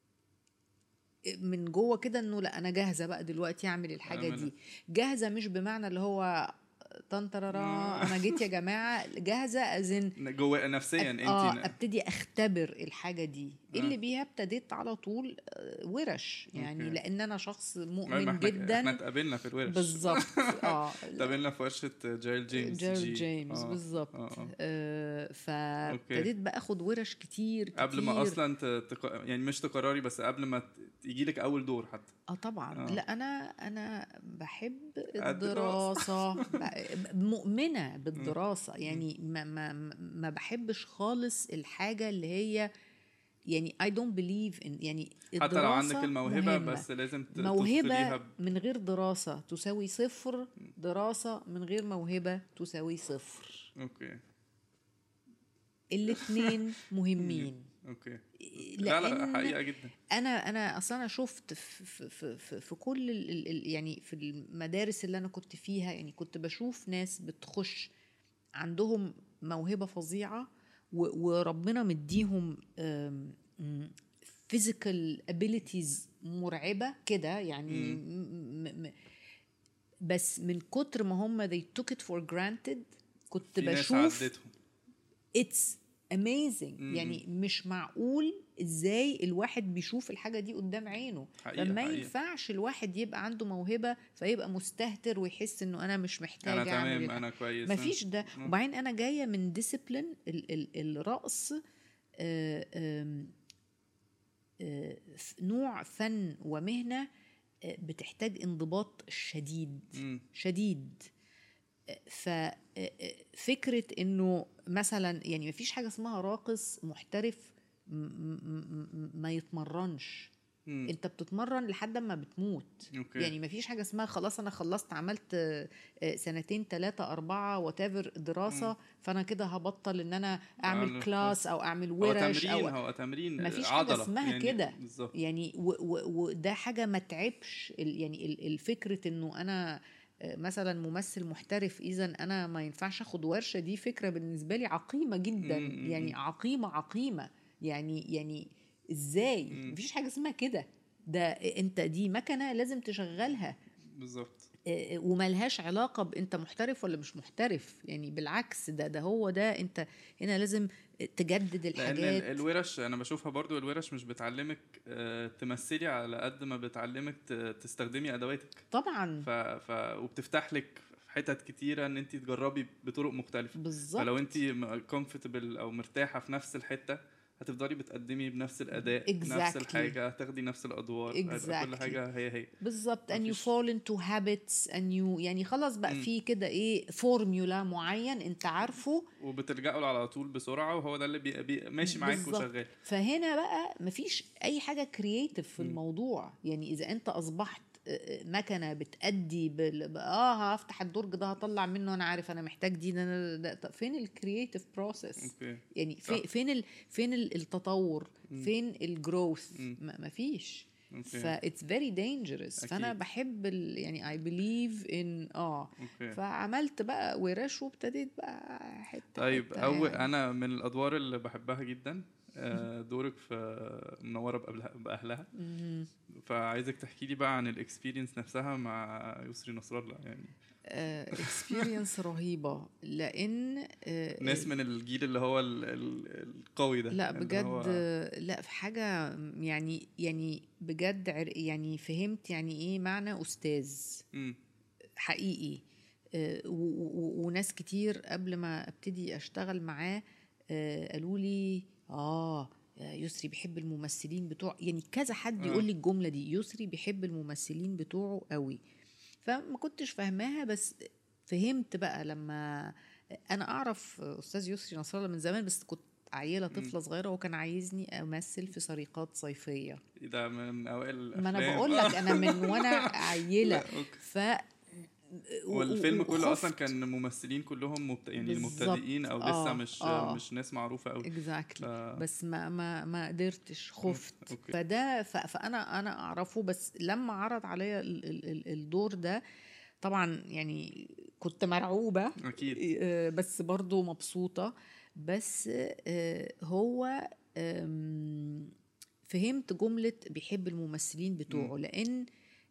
من جوه كده انه لا انا جاهزه بقى دلوقتي اعمل الحاجه أعملها. دي جاهزه مش بمعنى اللي هو طنطرارا انا جيت يا جماعه جاهزه ازن جوه نفسيا انت اه ابتدي اختبر الحاجه دي آه. اللي بيها ابتديت على طول آه، ورش يعني أوكي. لان انا شخص ما مؤمن احنا احنا جدا اتقابلنا في الورش بالظبط اه اتقابلنا في ورشه جايل جيمس جيرل جي. جيمس آه. بالظبط آه، آه. آه، فابتديت بقى اخد ورش كتير كتير قبل ما اصلا ت... تق... يعني مش تقرري بس قبل ما يجي لك اول دور حتى اه طبعا آه. آه. لا انا انا بحب الدراسة. الدراسه ب- مؤمنه بالدراسه يعني ما ما ما بحبش خالص الحاجه اللي هي يعني I don't believe in يعني حتى لو عندك الدراسة الموهبه مهمة. بس لازم ت- موهبة تثقليها ب... من غير دراسة تساوي صفر دراسة من غير موهبة تساوي صفر اوكي الاتنين مهمين اوكي لا لا لأن حقيقه جدا انا انا اصلا انا شفت في في في, في كل ال ال ال- يعني في المدارس اللي انا كنت فيها يعني كنت بشوف ناس بتخش عندهم موهبه فظيعه و- وربنا مديهم فيزيكال ابيليتيز مرعبه كده يعني م- م- م- بس من كتر ما هم they took it for granted كنت في ناس بشوف عدتهم اتس اميزنج مم. يعني مش معقول ازاي الواحد بيشوف الحاجه دي قدام عينه حقيقة فما حقيقة. ينفعش الواحد يبقى عنده موهبه فيبقى مستهتر ويحس انه انا مش محتاج انا اعمل تمام الحاجة. انا كويس مفيش ده مم. وبعدين انا جايه من ديسيبلين ال ال الرقص آه، آم، آه، ف- نوع فن ومهنه آه، بتحتاج انضباط شديد مم. شديد ففكرة انه مثلا يعني مفيش حاجة اسمها راقص محترف م- م- م- ما يتمرنش مم. انت بتتمرن لحد ما بتموت اوكي يعني مفيش حاجة اسمها خلاص انا خلصت عملت آه، آه، سنتين ثلاثة أربعة وتافر دراسة مم. فانا كده هبطل ان انا أعمل اعمل كلاس او اعمل هو ورش تمرين او هو تمرين مفيش حاجة عضلة اسمها يعني كده. بالظبط يعني و- و- وده حاجه ما تعبش ال- يعني ال- الفكره انه انا آه، مثلا ممثل محترف اذا انا ما ينفعش اخد ورشه دي فكره بالنسبه لي عقيمه جدا مم، مم، يعني مم. عقيمه عقيمه يعني يعني ازاي مم. مفيش حاجه اسمها كده ده انت دي مكنه لازم تشغلها بالظبط آه، وملهاش علاقة بأنت محترف ولا مش محترف يعني بالعكس ده ده هو ده أنت هنا لازم تجدد لان ال- الحاجات الورش انا بشوفها برضو الورش مش بتعلمك آه، تمثلي على قد ما بتعلمك ت- تستخدمي ادواتك طبعا ف... ف... وبتفتح لك في حتت كتيره ان انت تجربي بطرق مختلفه بالظبط فلو انت كومفورتبل او مرتاحه في نفس الحته هتفضلي بتقدمي بنفس الاداء بنفس Exactly. الحاجه هتاخدي نفس الادوار هيبقى كل Exactly. حاجه هي هي بالظبط and you مفيش- fall into habits and you يعني خلاص بقى مم. في كده ايه فورمولا معين انت عارفه وبتلجأوا له على طول بسرعه وهو ده اللي بي... بي... ماشي معاك بالظبط. وشغال فهنا بقى مفيش اي حاجه كرييتيف في مم. الموضوع يعني اذا انت اصبحت آه، آه، مكنه بتأدي بال... ب- اه هفتح الدرج ده هطلع منه انا عارف انا محتاج دي ده, ده, ده. طب فين الكرييتيف بروسيس اوكي يعني في صح. فين ال... فين ال- التطور مم. فين الجروث مم. مفيش اوكي فاتس فيري دينجرس فانا أكيد. بحب ال... يعني اي بليف ان اه اوكي فعملت بقى ورش وابتديت بقى حته طيب حتة اول يعني. انا من الادوار اللي بحبها جدا آه، دورك في منوره بقبلها- باهلها مهم. فعايزك تحكي لي بقى عن الاكسبيرينس نفسها مع يسري نصر الله يعني اكسبيرينس رهيبه لان آه، ناس من الجيل اللي هو ال- ال- القوي ده لا اللي بجد هو لا في حاجه يعني يعني بجد عر- يعني فهمت يعني ايه معنى استاذ مم. حقيقي آه، و- و- وناس كتير قبل ما ابتدي اشتغل معاه آه، قالوا لي اه آه، يسري بيحب الممثلين بتوع يعني كذا حد آه. يقول لي الجمله دي يسري بيحب الممثلين بتوعه قوي فما كنتش فاهماها بس فهمت بقى لما انا اعرف استاذ يسري نصر الله من زمان بس كنت عيله طفله صغيره وكان عايزني امثل في سرقات صيفيه ده من اوائل الافلام ما انا بقول لك انا من وانا عيله لا، أوكي. ف و- والفيلم كله اصلا وخفت. كان ممثلين كلهم مبت... يعني بالظبط. مبتدئين او لسه آه، مش آه. مش ناس معروفه قوي اكزاكتلي ف- بس ما ما ما قدرتش خفت أوكي. فده ف- فانا انا اعرفه بس لما عرض عليا ال- ال- ال- الدور ده طبعا يعني كنت مرعوبه اكيد آه، بس برضو مبسوطة بس آه، هو آم، فهمت جملة بيحب الممثلين بتوعه لأن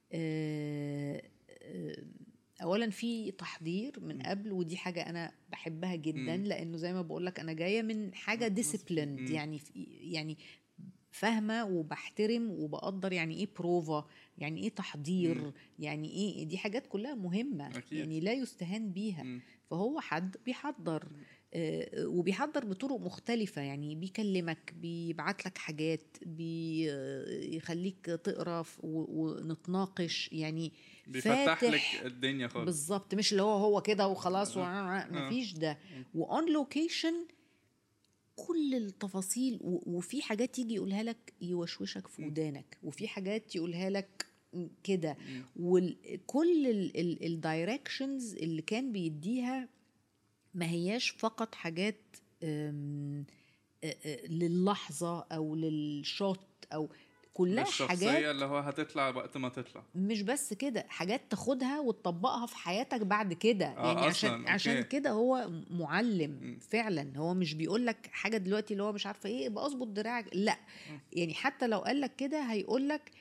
آه، آه، أولا في تحضير من قبل ودي حاجة أنا بحبها جدا مم. لأنه زي ما بقولك أنا جاية من حاجة ديسيبليند مم. يعني في- يعني فاهمة وبحترم وبقدر يعني ايه بروفا يعني ايه تحضير مم. يعني ايه دي حاجات كلها مهمة أكيد. يعني لا يستهان بيها مم. فهو حد بيحضر آه، وبيحضر بطرق مختلفة يعني بيكلمك بيبعت لك حاجات بيخليك تقرا ف- و- ونتناقش يعني بيفتح لك فاتح الدنيا خالص بالظبط مش اللي هو هو كده وخلاص آه. و- مفيش ده وان لوكيشن كل التفاصيل و- وفي حاجات يجي يقولها لك يوشوشك في مم. ودانك وفي حاجات يقولها لك كده مم. وكل الدايركشنز اللي كان بيديها ما هياش فقط حاجات أم، أ- أ- للحظة أو للشوت أو كلها الشخصيه حاجات اللي هو هتطلع وقت ما تطلع مش بس كده حاجات تاخدها وتطبقها في حياتك بعد كده آه، يعني عشان أصلاً، عشان أوكي. كده هو معلم مم. فعلا هو مش بيقول لك حاجه دلوقتي اللي هو مش عارفه ايه يبقى اظبط دراعك لا يعني حتى لو قال لك كده هيقول لك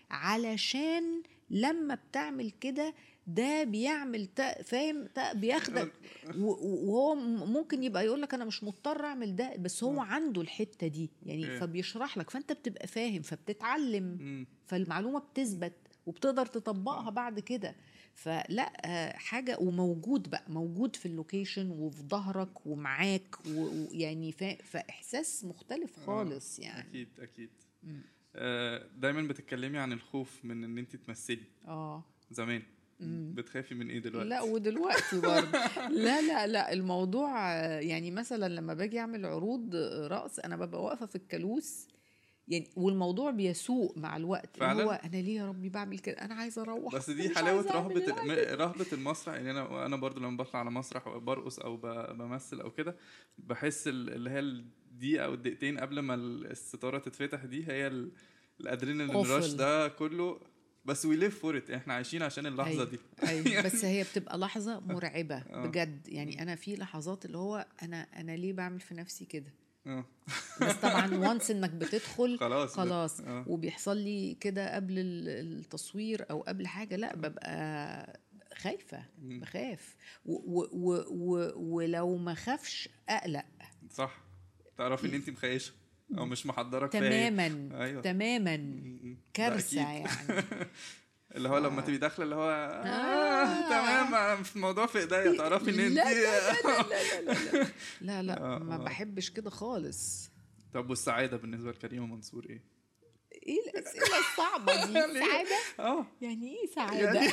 علشان لما بتعمل كده ده بيعمل تا فاهم تا بياخدك و- و- وهو م- ممكن يبقى يقول لك انا مش مضطر اعمل ده بس هو عنده الحته دي يعني إيه. فبيشرح لك فانت بتبقى فاهم فبتتعلم مم. فالمعلومه بتثبت وبتقدر تطبقها بعد كده فلا آه، حاجه وموجود بقى موجود في اللوكيشن وفي ظهرك ومعاك و- ويعني فا- فاحساس مختلف خالص يعني اكيد اكيد مم. آه، دايما بتتكلمي عن الخوف من ان انت تمثلي اه زمان مم. بتخافي من ايه دلوقتي لا ودلوقتي برضه لا لا لا الموضوع آه، يعني مثلا لما باجي اعمل عروض آه، رقص انا ببقى واقفه في الكالوس يعني والموضوع بيسوء مع الوقت اللي فعلاً؟ هو انا ليه يا ربي بعمل كده انا عايزه اروح بس دي مش حلاوه عايزة أعمل رهبه الحاجة الم- رهبه المسرح يعني انا انا برضو لما بطلع على مسرح او برقص او ب- بمثل او كده بحس ال- اللي هي الدقيقه او الدقيقتين قبل ما الستاره تتفتح دي هي ال- الادرينالين قفل. رش ده كله بس وي ليف فور ات احنا عايشين عشان اللحظه أيوة. دي أيوة. بس هي بتبقى لحظه مرعبه آه. بجد يعني انا في لحظات اللي هو انا انا ليه بعمل في نفسي كده اه بس طبعا وانس انك بتدخل خلاص خلاص آه. وبيحصل لي كده قبل ال- التصوير او قبل حاجه لا ببقى خايفه مم. بخاف و و و و ولو ما خافش اقلق صح تعرفي ان انت مخيشه او مش محضره كفايه تماما أيوة. تماما م- م. ده كارثه أكيد. يعني اللي هو لما تبقي داخله اللي هو آه. آه. تمام أنا في الموضوع في ايديا تعرفي ان انت لا لا لا لا لا لا لا آه، ما آه. بحبش كده خالص طب والسعاده بالنسبه لكريمه منصور ايه؟ ايه الاسئله الصعبه دي ليه؟ سعاده اه يعني ايه سعاده يعني-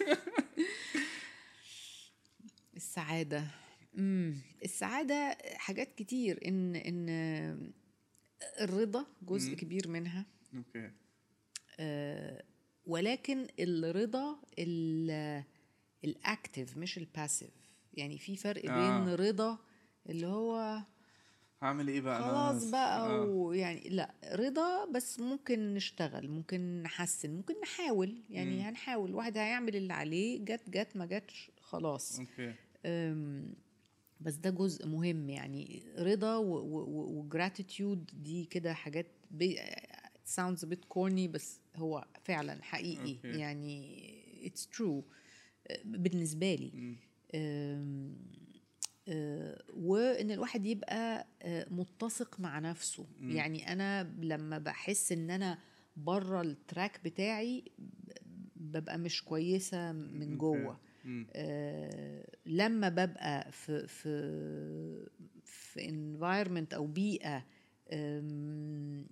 السعاده امم السعاده حاجات كتير ان ان الرضا جزء مم. كبير منها اوكي آه، ولكن الرضا ال- الاكتف مش الباسيف يعني في فرق بين آه. رضا اللي هو هعمل ايه بقى خلاص انا بقى آه. ويعني لا رضا بس ممكن نشتغل ممكن نحسن ممكن نحاول يعني مم. هنحاول واحد هيعمل اللي عليه جت جت ما جاتش خلاص اوكي أم، بس ده جزء مهم يعني رضا وجراتيتيود دي كده حاجات sounds a bit corny بس هو فعلا حقيقي أوكي. يعني it's true بالنسبة لي مم. أم، أه، وان الواحد يبقى أه، متسق مع نفسه مم. يعني انا لما بحس ان انا بره التراك بتاعي ب- ببقى مش كويسه من أوكي. جوه مم. آه لما ببقى في في في environment او بيئه آم،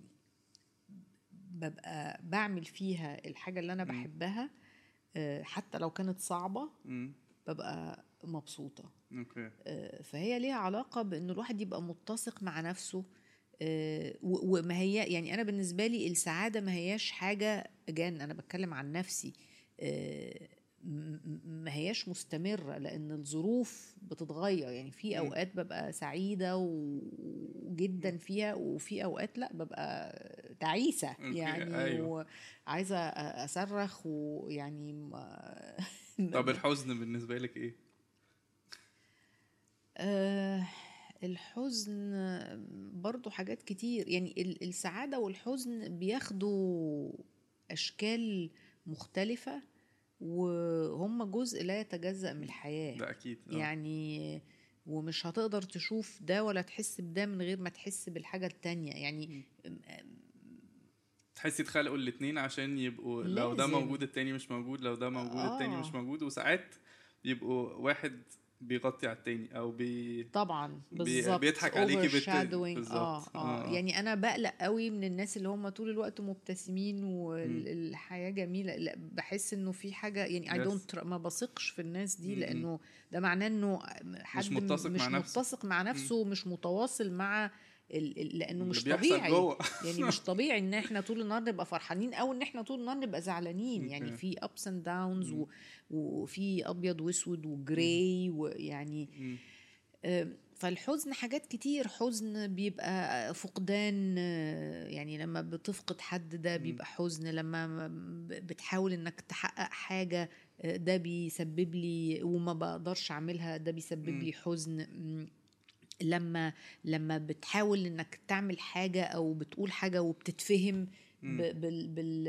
ببقى بعمل فيها الحاجه اللي انا مم. بحبها آه، حتى لو كانت صعبه مم. ببقى مبسوطه اوكي آه، فهي ليها علاقة بأن الواحد يبقى متسق مع نفسه آه، و- وما هي يعني أنا بالنسبة لي السعادة ما هياش حاجة جان أنا بتكلم عن نفسي آه، م- م- ما هياش مستمرة لأن الظروف بتتغير يعني في مم. أوقات ببقى سعيدة وجدا فيها وفي أوقات لا ببقى تعيسة أوكي، يعني أيوة. وعايزة أصرخ ويعني ما- طب الحزن بالنسبه لك ايه آه الحزن برضو حاجات كتير يعني ال- السعادة والحزن بياخدوا أشكال مختلفة وهم جزء لا يتجزأ من الحياة ده اكيد آه. يعني ومش هتقدر تشوف ده ولا تحس بده من غير ما تحس بالحاجة التانية يعني تحسي تخلقوا الاتنين عشان يبقوا لو ده لازم. موجود التاني مش موجود لو ده موجود آه. التاني مش موجود وساعات يبقوا واحد بيغطي على التاني او بي طبعا بي- بالظبط بيضحك عليكي بالت- overshadowing. بالظبط. اه اه آه. يعني انا بقلق قوي من الناس اللي هم طول الوقت مبتسمين والحياه جميله لا بحس انه في حاجه يعني اي Yes. دونت ما بثقش في الناس دي مم. لانه ده معناه انه حد متسق مش مع نفسه. متسق مع نفسه ومش متواصل مع ال- ال- لانه اللي مش بيحصل طبيعي جوه. يعني مش طبيعي ان احنا طول النهار نبقى فرحانين او ان احنا طول النهار نبقى زعلانين يعني أوكي. في ابس اند داونز وفي ابيض واسود وجراي ويعني مم. آم، فالحزن حاجات كتير حزن بيبقى فقدان آه، يعني لما بتفقد حد ده بيبقى حزن لما م- ب- بتحاول انك تحقق حاجة آه، ده بيسبب لي وما بقدرش اعملها ده بيسبب مم. لي حزن م، لما لما بتحاول انك تعمل حاجة او بتقول حاجة وبتتفهم مم. ب- بال بال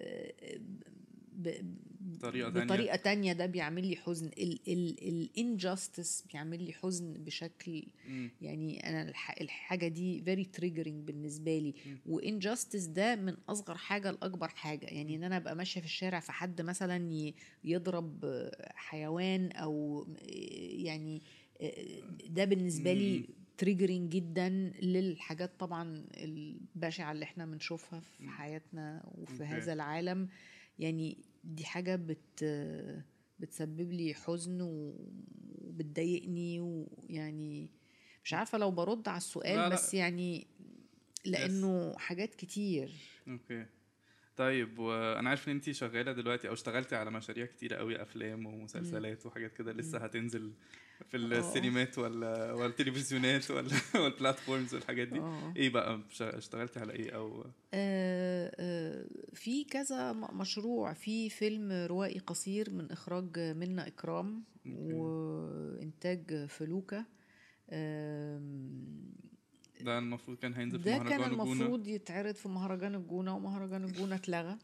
ب- بطريقة تانية. بطريقة تانية ده بيعمل لي حزن الانجاستس بيعمل لي حزن بشكل مم. يعني انا الح- الحاجه دي فيري تريجرنج بالنسبه لي وانجاستس ده من اصغر حاجه لاكبر حاجه يعني ان انا ابقى ماشيه في الشارع فحد مثلا ي- يضرب آه، حيوان او آه، يعني آه، ده بالنسبه لي تريجرنج جدا للحاجات طبعا البشعه اللي احنا بنشوفها في حياتنا وفي أوكي. هذا العالم يعني دي حاجه بت بتسبب لي حزن وبتضايقني ويعني مش عارفه لو برد على السؤال لا، لا. بس يعني لانه حاجات كتير اوكي طيب وانا عارف ان انت شغاله دلوقتي او اشتغلتي على مشاريع كتيره قوي افلام ومسلسلات وحاجات كده لسه هتنزل في السينمات ولا ولا التلفزيونات ولا ولا البلاتفورمز والحاجات دي آه. ايه بقى ش- اشتغلتي على ايه او آه، آه، في كذا م- مشروع في فيلم روائي قصير من إخراج منا إكرام وإنتاج فلوكة آم، ده المفروض كان هينزل في ده كان مهرجان الجونه المفروض يتعرض في مهرجان الجونة ومهرجان الجونة اتلغى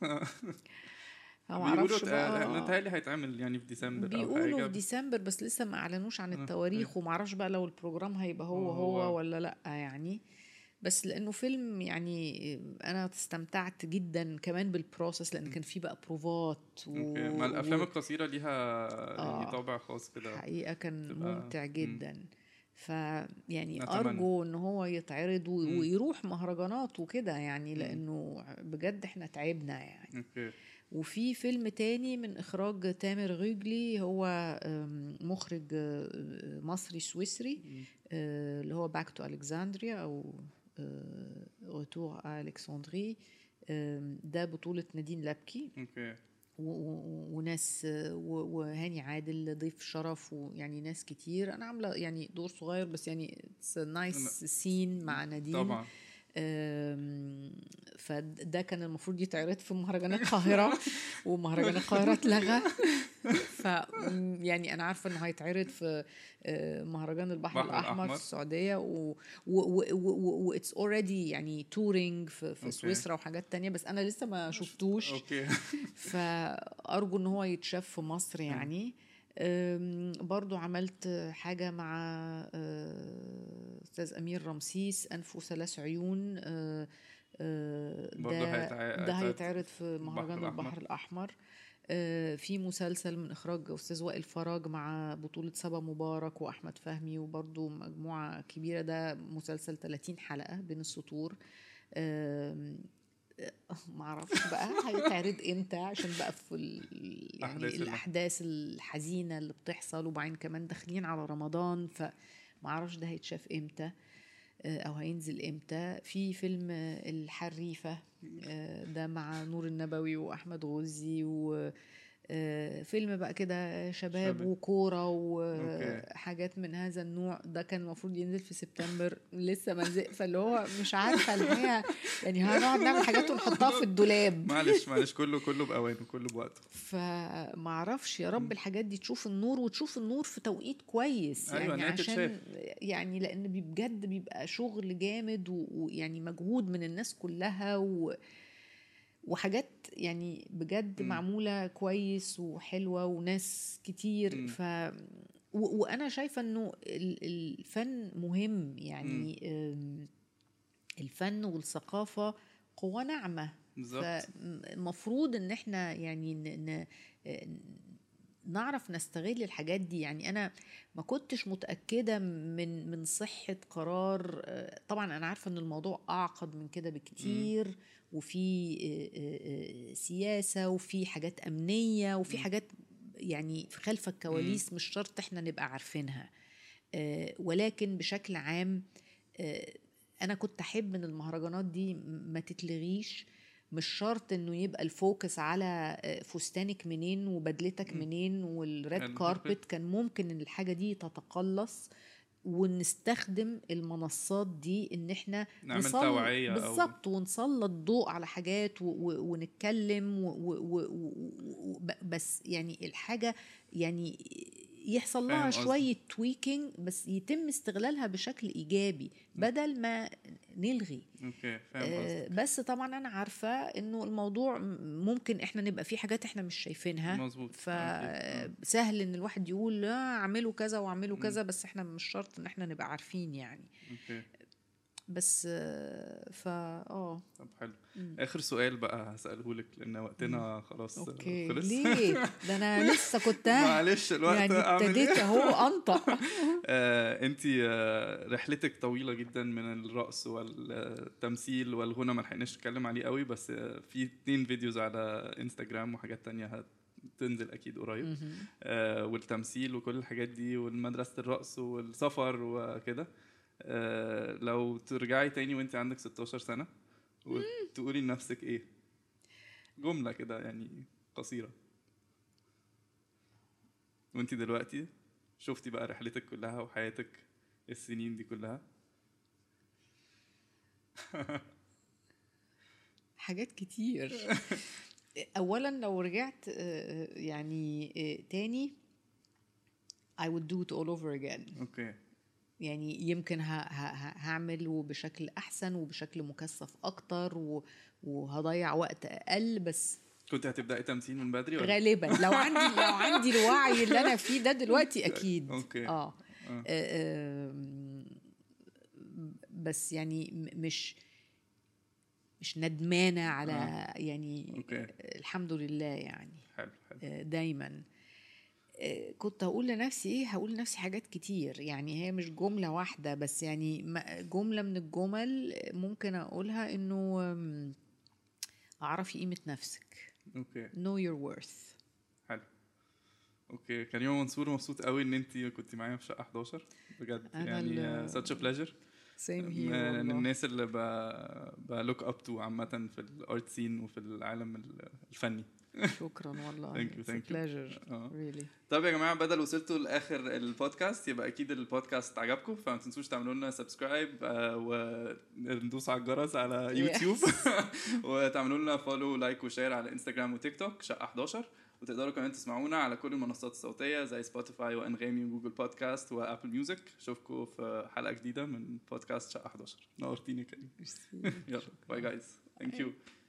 أو بيقولوا معرفش بقى متهيألي هيتعمل يعني في ديسمبر او بيقولوا حاجه في ديسمبر بس لسه ما اعلنوش عن آه، التواريخ ومعرفش بقى لو البروجرام هيبقى هو هو- هو ولا لا يعني بس لانه فيلم يعني انا استمتعت جدا كمان بالبروسس لان كان فيه بقى بروفات و... اوكي ما الافلام و- القصيره ليها يعني آه. طابع خاص كده حقيقه كان تبقى- ممتع مم. جدا فيعني نتمنى. ارجو ان هو يتعرض و- مم. ويروح مهرجانات وكده يعني لانه بجد احنا تعبنا يعني اوكي وفي فيلم تاني من إخراج تامر غيجلي هو آم، مخرج آه، مصري سويسري آه، اللي هو باك تو ألكسندريا أو روتور ألكسندري آم، ده بطولة نادين لبكي اوكي و- و- وناس آه، و- وهاني عادل ضيف شرف ويعني ناس كتير انا عامله يعني دور صغير بس يعني نايس سين مع نادين طبعا أم، فده كان المفروض يتعرض في مهرجان القاهرة ومهرجان القاهرة اتلغى ف م، يعني أنا عارفة إنه هيتعرض في آه، مهرجان البحر البحر الأحمر الأحمر. في السعودية و واتس اوريدي يعني تورينج في, في أوكي. سويسرا وحاجات تانية بس أنا لسه ما شفتوش اوكي فأرجو إن هو يتشاف في مصر يعني أم، برضو عملت حاجة مع آه، أستاذ أمير رمسيس أنف وثلاث عيون آه، آه، برضو ده هيتع- ده هيتعرض هيتعرض في مهرجان الأحمر. البحر الأحمر آه، في مسلسل من اخراج استاذ وائل فراج مع بطوله سبا مبارك واحمد فهمي وبرضو مجموعه كبيره ده مسلسل 30 حلقه بين السطور آم، آه، معرفش بقى هيتعرض امتى عشان بقى في ال- يعني أحداث ال- الاحداث الحزينه اللي بتحصل وبعدين كمان داخلين على رمضان فمعرفش ده هيتشاف امتى آه، او هينزل امتى في فيلم آه، الحريفه آه، ده مع نور النبوي واحمد غزي و آه، فيلم بقى كده شباب شباب. وكوره أوكي. وحاجات من هذا النوع ده كان المفروض ينزل في سبتمبر لسه ما نزل فاللي هو مش عارفه الحقيقه يعني هنقعد نعمل حاجات ونحطها في الدولاب معلش معلش كله كله باوانه كله بوقته فمعرفش يا رب الحاجات دي تشوف النور وتشوف النور في توقيت كويس أيوة، يعني إن هي عشان تتشاف. يعني لان بي- بجد بيبقى شغل جامد و- ويعني مجهود من الناس كلها و وحاجات يعني بجد مم. معموله كويس وحلوه وناس كتير مم. ف و- وانا شايفه انه ال- الفن مهم يعني أم، الفن والثقافه قوه ناعمه بالظبط فالمفروض ان احنا يعني ن... ن... نعرف نستغل الحاجات دي يعني انا ما كنتش متاكده من من صحه قرار آه، طبعا انا عارفه ان الموضوع اعقد من كده بكتير وفي آه، آه، آه، سياسه وفي حاجات امنيه وفي مم. حاجات يعني في خلف الكواليس مش شرط احنا نبقى عارفينها آه، ولكن بشكل عام آه، انا كنت احب ان المهرجانات دي ما تتلغيش مش شرط انه يبقى الفوكس على آه، فستانك منين وبدلتك مم. منين والريد الكاربت. كاربت كان ممكن ان الحاجه دي تتقلص ونستخدم المنصات دي ان احنا نعمل نسل- توعيه او بالظبط ونسلط ضوء على حاجات و- و- ونتكلم و و و و و ب- بس يعني الحاجه يعني يحصل فاهم لها قصدك. شويه تويكينج بس يتم استغلالها بشكل ايجابي بدل ما نلغي اوكي فاهم آه، قصدك بس طبعا انا عارفه انه الموضوع م- ممكن احنا نبقى في حاجات احنا مش شايفينها مظبوط أكيد. آه. فسهل ان الواحد يقول لا اعملوا كذا واعملوا مم. كذا بس احنا مش شرط ان احنا نبقى عارفين يعني اوكي بس آه، فا اه طب حلو مم. اخر سؤال بقى هساله لك لان وقتنا خلاص اوكي خلص ليه ده انا لسه كنت معلش الوقت يعني اعمل ابتديت ايه اهو انطق آه، انت آه، رحلتك طويله جدا من الرقص والتمثيل والغنى ما لحقناش نتكلم عليه قوي بس آه، في اتنين فيديوز على انستجرام وحاجات تانية هتنزل اكيد قريب مهم. آه، والتمثيل وكل الحاجات دي والمدرسة الرقص والسفر وكده آه، لو ترجعي تاني وانت عندك 16 سنة وتقولي لنفسك ايه جملة كده يعني قصيرة وانت دلوقتي شفتي بقى رحلتك كلها وحياتك السنين دي كلها حاجات كتير اولا لو رجعت آه، يعني آه، تاني I would do it all over again اوكي يعني يمكن ه- ه- ه- هعمل بشكل احسن وبشكل مكثف اكتر و- وهضيع وقت اقل بس كنت هتبدأي تمثيل من بدري ولا غالبا لو عندي لو عندي الوعي اللي انا فيه ده دلوقتي اكيد اوكي اه آه. آه، آم، بس يعني م- مش مش ندمانه على يعني أوكي. الحمد لله يعني حلو حلو آه، دايما آه، كنت هقول لنفسي ايه هقول لنفسي حاجات كتير يعني هي مش جملة واحدة بس يعني م- جملة من الجمل ممكن اقولها انه آم، اعرفي قيمة نفسك اوكي know your worth حلو اوكي كان يوم منصور مبسوط قوي ان انت كنت معايا في شقه 11 بجد أنا يعني ال- such a pleasure same من here والله. الناس اللي بلوك اب تو عامه في الارت سين وفي العالم الفني شكرا والله Thank you, It's a thank you. pleasure اه really طب يا جماعه بدل وصلتوا لاخر البودكاست يبقى اكيد البودكاست عجبكم فما تنسوش تعملوا لنا سبسكرايب وندوس على الجرس على يوتيوب وتعملوا لنا فولو لايك وشير على انستجرام وتيك توك شقه 11 وتقدروا كمان تسمعونا على كل المنصات الصوتيه زي سبوتيفاي وانغامي وجوجل بودكاست وابل ميوزك اشوفكم في حلقه جديده من بودكاست شقه 11 نورتيني يا كريم Merci. يلا باي جايز ثانك يو